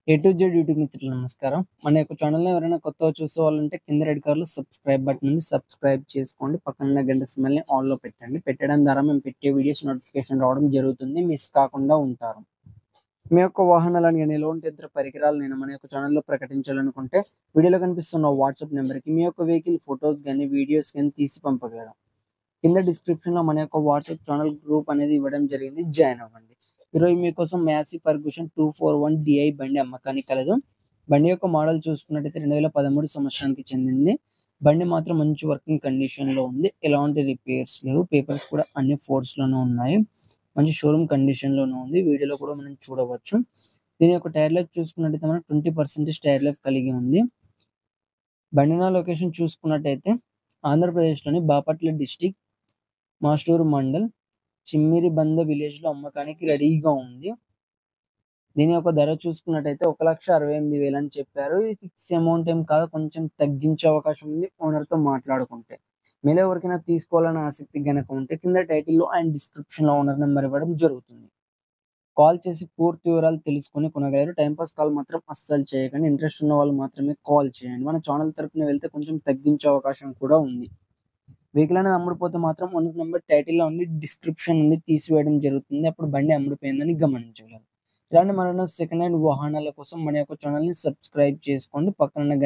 A to Z YouTube మిత్రులు నమస్కారం. మన యొక్క ఛానెల్‌ని ఎవరైనా కొత్తగా చూసేవాళ్ళుంటే కింద రెడ్ కలర్‌లో సబ్స్క్రైబ్ బటన్ ఉంది. సబ్స్క్రైబ్ చేసుకోండి. పక్కనున్న గంట సింబల్‌ని ఆల్‌లో పెట్టండి. పెట్టడం ద్వారా మేము పెట్టే వీడియోస్ నోటిఫికేషన్ రావడం జరుగుతుంది. మిస్ కాకుండా ఉంటారు. మీ యొక్క వాహనాలను గాని, ఎలాంటి యంత్ర పరికరాలనైనా మన యొక్క ఛానెల్‌లో ప్రకటించాలనుకుంటే వీడియోలో కనిపిస్తున్న వాట్సాప్ నంబర్‌కి మీ యొక్క వెహికల్ ఫోటోస్ గాని, వీడియోస్ గాని తీసి పంపగలరు. కింద డిస్క్రిప్షన్‌లో మన యొక్క వాట్సాప్ ఛానెల్ గ్రూప్ అనేది ఇవ్వడం జరిగింది. జాయిన్ అవ్వండి. ఈరోజు మీకోసం మ్యాసీ ఫర్గూషన్ 241 డిఐ బండి అమ్మకానికి కలదు. బండి యొక్క మోడల్ చూసుకున్నట్టయితే 2013 సంవత్సరానికి చెందింది. బండి మాత్రం మంచి వర్కింగ్ కండిషన్‌లో ఉంది. ఎలాంటి రిపేర్స్ లేవు. పేపర్స్ కూడా అన్ని ఫోర్స్‌లోనే ఉన్నాయి. మంచి షోరూమ్ కండిషన్‌లోనే ఉంది. వీడియోలో కూడా మనం చూడవచ్చు. దీని యొక్క టైర్ లైఫ్ చూసుకున్నట్టయితే మనకు 20% టైర్ లైఫ్ కలిగి ఉంది. బండి ఉన్న లొకేషన్ చూసుకున్నట్టయితే ఆంధ్రప్రదేశ్‌లోని బాపట్ల డిస్ట్రిక్ట్ మాస్టూరు మండల్ చిమ్మిరిబంద విలేజ్‌లో అమ్మకానికి రెడీగా ఉంది. దీని యొక్క ధర చూసుకున్నట్టయితే 1,68,000 అని చెప్పారు. ఇది ఫిక్స్ అమౌంట్ ఏం కాదు. కొంచెం తగ్గించే అవకాశం ఉంది ఓనర్‌తో మాట్లాడుకుంటే. మీలో ఎవరికైనా తీసుకోవాలని ఆసక్తి గనక ఉంటే కింద టైటిల్‌లో అండ్ డిస్క్రిప్షన్‌లో ఓనర్ నంబర్ ఇవ్వడం జరుగుతుంది. కాల్ చేసి పూర్తి వివరాలు తెలుసుకొని కొనగలరు. టైమ్ పాస్ కాల్ మాత్రం అస్సలు చేయకండి. ఇంట్రెస్ట్ ఉన్న వాళ్ళు మాత్రమే కాల్ చేయండి. మన ఛానెల్ తరపున వెళ్తే కొంచెం తగ్గించే అవకాశం కూడా ఉంది. వెహికల్ అనేది అమ్ముడుపోతే మాత్రం ఓనర్ నంబర్ టైటిల్‌లో ఉండి డిస్క్రిప్షన్ నుండి తీసివేయడం జరుగుతుంది. అప్పుడు బండి అమ్ముడుపోయిందని గమనించగలరు. ఇలాంటి మరెన్నో సెకండ్ హ్యాండ్ వాహనాల కోసం మన యొక్క ఛానెల్‌ని సబ్స్క్రైబ్ చేసుకోండి. పక్కనున్న గంట